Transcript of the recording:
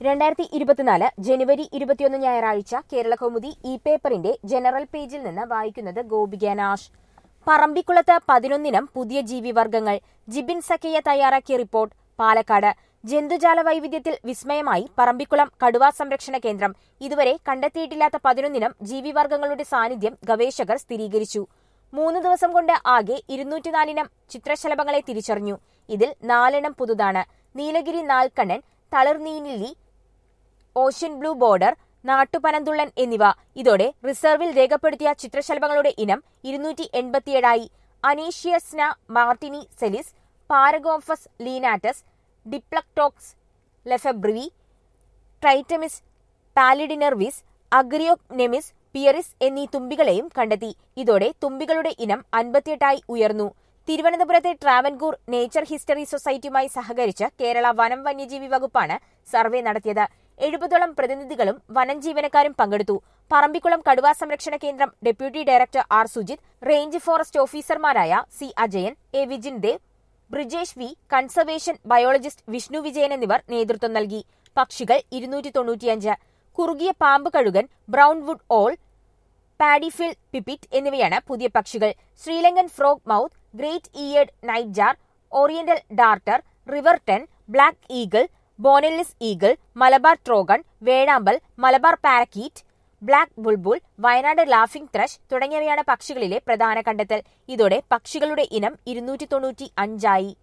രണ്ടായിരത്തി ഇരുപത്തിനാല് ജനുവരി ഇരുപത്തിയൊന്ന് ഞായറാഴ്ച കേരള കൗമുദി ഇ പേപ്പറിന്റെ ജനറൽ പേജിൽ നിന്ന് വായിക്കുന്നത് ഗോപിക നാഷ് പറമ്പിക്കുളത്ത് പതിനൊന്നിനം പുതിയ ജീവിവർഗങ്ങൾ ജിബിൻ സക്കയ്യ തയ്യാറാക്കിയ റിപ്പോർട്ട് പാലക്കാട് ജന്തുജാല വൈവിധ്യത്തിൽ വിസ്മയമായി പറമ്പിക്കുളം കടുവാ സംരക്ഷണ കേന്ദ്രം ഇതുവരെ കണ്ടെത്തിയിട്ടില്ലാത്ത പതിനൊന്നിനം ജീവിവർഗങ്ങളുടെ സാന്നിധ്യം ഗവേഷകർ സ്ഥിരീകരിച്ചു മൂന്ന് ദിവസം കൊണ്ട് ആകെ ഇരുന്നൂറ്റിനാലിനം ചിത്രശലഭങ്ങളെ തിരിച്ചറിഞ്ഞു ഇതിൽ നാലെണ്ണം പുതുതാണ് നീലഗിരി നാൽക്കണ്ണൻ തളിർനീലിലി ഓഷ്യൻ ബ്ലൂ ബോർഡർ നാട്ടുപനന്തുള്ളൻ എന്നിവ ഇതോടെ റിസർവിൽ രേഖപ്പെടുത്തിയ ചിത്രശലഭങ്ങളുടെ ഇനം ഇരുന്നൂറ്റി എൺപത്തിയേഴായി അനീഷ്യസ്ന മാർട്ടിനി സെലിസ് പാരഗോംഫസ് ലീനാറ്റസ് ഡിപ്ലക്ടോക്സ് ലെഫബ്രിവി ട്രൈറ്റമിസ് പാലിഡിനർവിസ് അഗ്രിയോനെമിസ് പിയറിസ് എന്നീ തുമ്പികളെയും കണ്ടെത്തി ഇതോടെ തുമ്പികളുടെ ഇനം അൻപത്തിയെട്ടായി ഉയർന്നു തിരുവനന്തപുരത്തെ ട്രാവൻകൂർ നേച്ചർ ഹിസ്റ്ററി സൊസൈറ്റിയുമായി സഹകരിച്ച് കേരള വനം വന്യജീവി വകുപ്പാണ് സർവേ നടത്തിയത് എഴുപതോളം പ്രതിനിധികളും വനം ജീവനക്കാരും പങ്കെടുത്തു പറമ്പിക്കുളം കടുവാ സംരക്ഷണ കേന്ദ്രം deputy director R Sujith range forest ഓഫീസർമാരായ C Ajayan A Vijin Dev Brijesh V conservation biologist Vishnu Vijayan എന്നിവർ നേതൃത്വം നൽകി പക്ഷികൾ ഇരുന്നൂറ്റി തൊണ്ണൂറ്റിയഞ്ച് കുറുകിയ പാമ്പ് കഴുകൻ brown wood owl paddyfield pipit എന്നിവയാണ് പുതിയ പക്ഷികൾ Sri Lankan frogmouth great eared nightjar oriental darter river tern black eagle Bonelli's eagle Malabar trogon വേഴാമ്പൽ Malabar parakeet black bulbul Wayanad laughing thrush തുടങ്ങിയവയാണ് പക്ഷികളിലെ പ്രധാന കണ്ടെത്തൽ ഇതോടെ പക്ഷികളുടെ ഇനം ഇരുന്നൂറ്റി തൊണ്ണൂറ്റി അഞ്ചായി